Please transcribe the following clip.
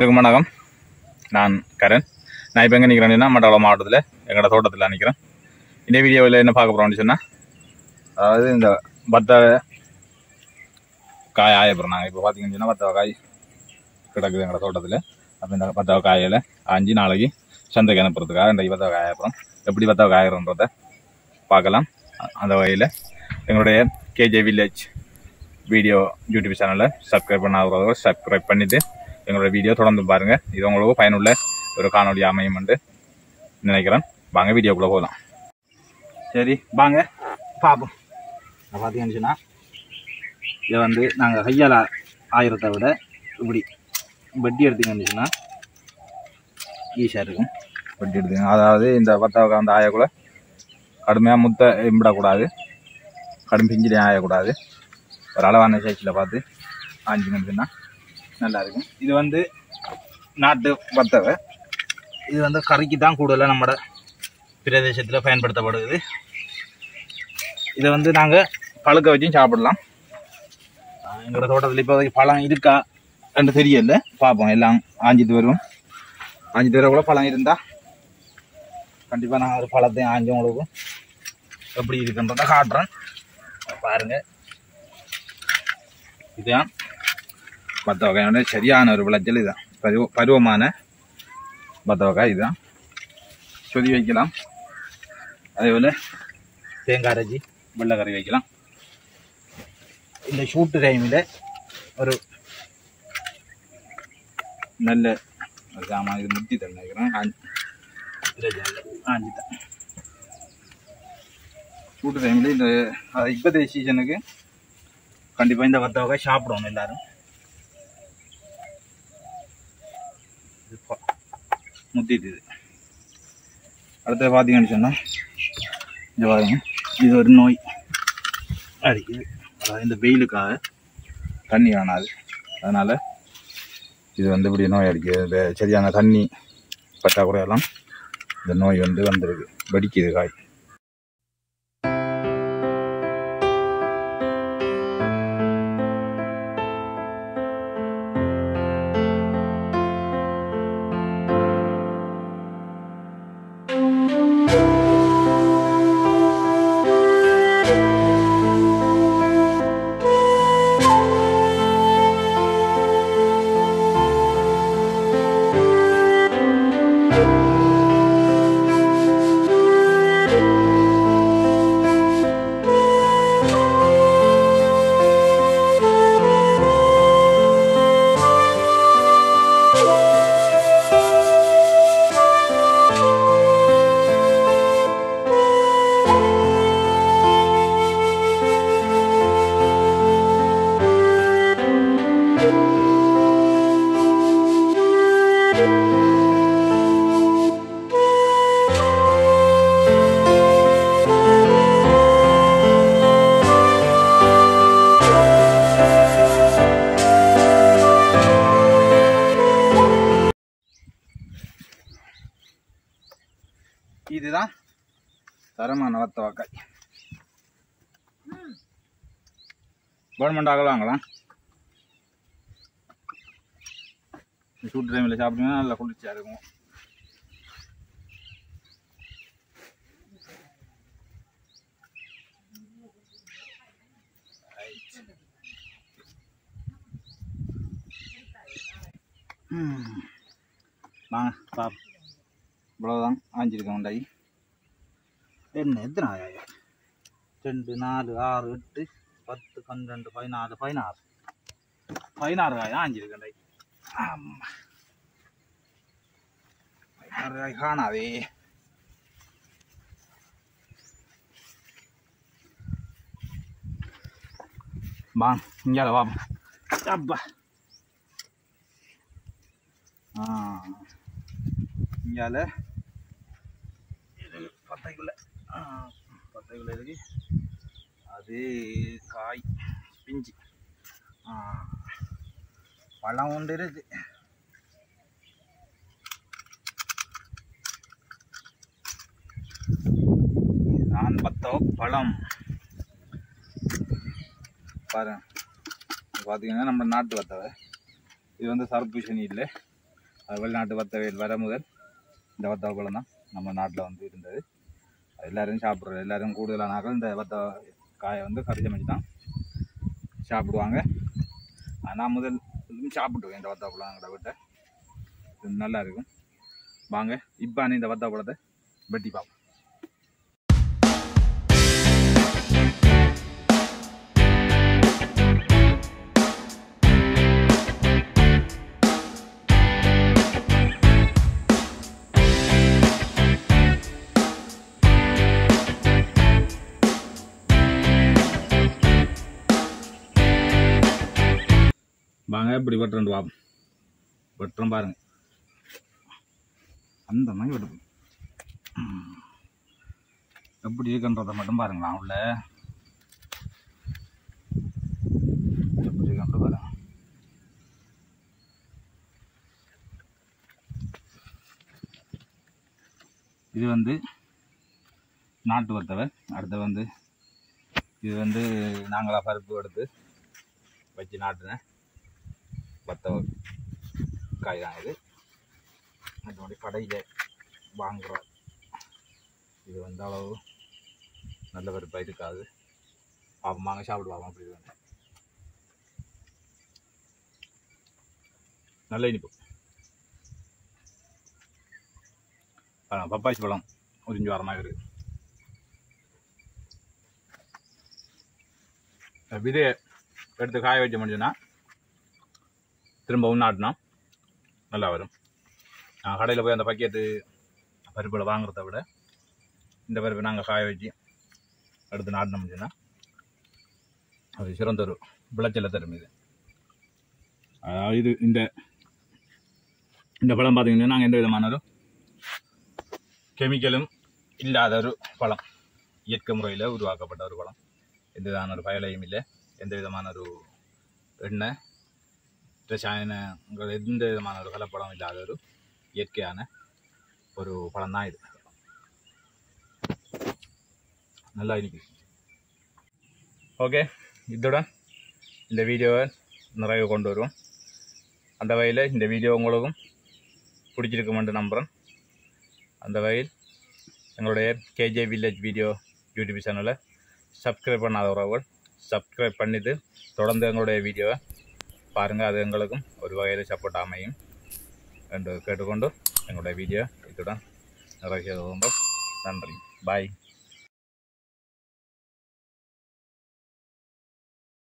எல்லாருக்கும் வணக்கம் நான் கரண் நான் இப்போ எங்கே நிற்கிறேன்னா மண்டபம் மாவட்டத்தில் எங்களோட தோட்டத்தில் நிற்கிறேன் இந்த வீடியோவில் என்ன பார்க்க போகிறோம்னு சொன்னால் அதாவது இந்த பத்த காய் ஆய போகிறோம் நாங்கள் இப்போ பார்த்தீங்கன்னு சொன்னால் பத்தவ காய் கிடக்குது எங்களோட தோட்டத்தில் அப்போ இந்த பத்தவ காயில் ஆஞ்சி நாளைக்கு சந்தைக்கு அனுப்புறதுக்காக இந்த பத்தவ காய போகிறோம் எப்படி பத்தவ காயிறன்றதை பார்க்கலாம் அ- அந்த வகையில் எங்களுடைய கேஜே வில்லேஜ் வீடியோ யூடியூப் சேனலை சப்ஸ்கிரைப் பண்ணாதவங்க சப்ஸ்கிரைப் பண்ணிவிட்டு எங்களோட வீடியோ தொடர்ந்து பாருங்கள் இது உங்களுக்கு பயனுள்ள ஒரு காணொளி அமையும் என்று நினைக்கிறேன் வாங்க வீடியோக்குள்ளே போகலாம் சரி வாங்க பார்ப்போம் பார்த்தீங்கன்னு சொன்னால் இதை வந்து நாங்கள் கையால் ஆயிரத்தை விட இப்படி வெட்டி எடுத்தீங்கன்னு சொன்னால் ஈஸியாக இருக்கும் வெட்டி எடுத்தீங்க அதாவது இந்த பத்தாவுக்கு அந்த ஆயக்குள்ள கடுமையாக முத்தை இம்பிடக்கூடாது கடும் பிஞ்சிலையும் ஆயக்கூடாது ஒரு அளவான சைஸில் பார்த்து ஆஞ்சிங்கன்னு சொன்னால் நல்லா இருக்கும் இது வந்து நாட்டு வத்தவை இது வந்து கறிக்கு தான் கூடுதலாக நம்மட பிரதேசத்தில் பயன்படுத்தப்படுது இதை வந்து நாங்கள் பழுக்க வச்சும் சாப்பிடலாம் ஆஹ் எங்களோட தோட்டத்தில் இப்போதைக்கு பழம் இருக்கா என்று தெரியல பார்ப்போம் எல்லாம் ஆஞ்சிட்டு வரும் ஆஞ்சிட்டு வர கூட பழம் இருந்தால் கண்டிப்பாக நான் ஒரு பழத்தையும் ஆஞ்சி உங்களுக்கு எப்படி இருக்குன்றதை காட்டுறேன் பாருங்க இதுதான் பத்த வகையான சரியான ஒரு விளைச்சல் இதுதான் பருவ பருவமான பத்த வகை இதுதான் சொதி வைக்கலாம் அதே போல் தேங்காய் அரைச்சி வெள்ளைக்கறி வைக்கலாம் இந்த ஷூட்டு டைமில் ஒரு நல்ல ஒரு சாமான் இது முத்தி தண்ணி நினைக்கிறேன் ஆஞ்சி தான் ஷூட்டு டைமில் இந்த அது இப்போதைய சீசனுக்கு கண்டிப்பாக இந்த வத்த வகை சாப்பிடணும் எல்லாரும் இது பா- முத்திட்டு இது அடுத்தது பார்த்தீங்கன்னு சொன்னால் இந்த பாருங்க இது ஒரு நோய் அடிக்குது அதாவது இந்த வெயிலுக்காக தண்ணி காணாது அதனால் இது வந்து இப்படி நோய் அடிக்குது இந்த சரியான தண்ணி பற்றாக்குறையெல்லாம் இந்த நோய் வந்து வந்துருக்கு வெடிக்குது காய் இதுதான் தரமான வத்த வாக்காய் கவர்மெண்ட் ஆகல வாங்கலாம் சூட்டு டைமில் சாப்பிட்டீங்கன்னா நல்லா குளிர்ச்சியாக இருக்கும் ம். வாங்க பாப் இவ்வளோதான் ஆஞ்சிருக்கேன் உண்டாயி என்ன எத்தனை ஆயா ரெண்டு நாலு ஆறு எட்டு பத்து பன்னெண்டு பதினாலு பதினாறு பதினாறு காய் ஆஞ்சிருக்கேன் உண்டாயி ஆமா பதினாறு காய் காணாதே வா இங்கே வா அப்பா ஆ இங்கால பத்தைக்குள்ள பத்தைக்குள்ள இருக்கு அது காய் பிஞ்சு ஆ பழம் ஒன்று இருக்கு இதுதான் பத்தோ பழம் பாருங்க இது பார்த்தீங்கன்னா நம்ம நாட்டு வத்தவை இது வந்து சர்பூசணி இல்லை அது வெளிநாட்டு வத்தவையில் வர முதல் இந்த வத்தவ பழம் தான் நம்ம நாட்டில் வந்து இருந்தது அது எல்லாரும் சாப்பிட்றது எல்லாரும் கூடுதலானாக்கள் இந்த வத்த காயை வந்து கறி சமைச்சு தான் சாப்பிடுவாங்க நான் முதல் சாப்பிட்டுவேன் இந்த வத்தவ பழம் எங்களை விட்ட இது நல்லா இருக்கும் வாங்க இப்போ இந்த வத்தவ பழத்தை வெட்டி பார்ப்போம் வாங்க இப்படி வெட்டுறேன் பார்ப்போம் வெட்டுறோம் பாருங்க அந்த மாதிரி வெட்டு எப்படி இருக்குன்றதை மட்டும் பாருங்களா உள்ள எப்படி இருக்குன்ற பாருங்க இது வந்து நாட்டு வத்தவை அடுத்து வந்து இது வந்து நாங்களா பருப்பு எடுத்து வச்சு நாட்டின வத்த காய் தான் இது மற்றபடி கடையில் வாங்குற இது வந்து அளவு நல்ல பருப்பாக இருக்காது பாப்போம் வாங்க சாப்பிடுவாங்க அப்படி இது வந்து நல்ல இனிப்பு ஆ, பப்பாசி பழம் உறிஞ்சு வர மாதிரி இருக்கு விதையை எடுத்து காய வைக்க முடிஞ்சுன்னா திரும்பவும் நாட்டினா நல்லா வரும் நான் கடையில் போய் அந்த பக்கெட்டு பருப்பில் வாங்குறத விட இந்த பருப்பை நாங்கள் காய வச்சு எடுத்து நாட்டின முடியும்னா அது சிறந்த ஒரு விளைச்சலை தரும் இது அதாவது இது இந்த இந்த பழம் பார்த்தீங்கன்னா நாங்கள் எந்த விதமான ஒரு கெமிக்கலும் இல்லாத ஒரு பழம் இயற்கை முறையில் உருவாக்கப்பட்ட ஒரு பழம் எந்த விதமான ஒரு பயலையும் இல்லை எந்த விதமான ஒரு எண்ணெய் ரசாயனங்கள் எந்த விதமான ஒரு கலப்படம் இல்லாத ஒரு இயற்கையான ஒரு பழம் தான் இது நல்லா இருக்கு ஓகே இத்துடன் இந்த வீடியோவை நிறைவு கொண்டு வருவோம் அந்த வகையில் இந்த வீடியோ உங்களுக்கும் பிடிச்சிருக்குமென்று நம்புகிறேன் அந்த வகையில் எங்களுடைய கேஜே வில்லேஜ் வீடியோ யூடியூப் சேனலை சப்ஸ்கிரைப் பண்ணாத உறவுகள் சப்ஸ்கிரைப் பண்ணிட்டு தொடர்ந்து எங்களுடைய வீடியோவை பாருங்கள் அது எங்களுக்கும் ஒரு வகையில் சப்போர்ட் அமையும் என்று கேட்டுக்கொண்டு எங்களுடைய வீடியோ இத்துடன் நிறைவு செய்து கொண்டோம் நன்றி பாய்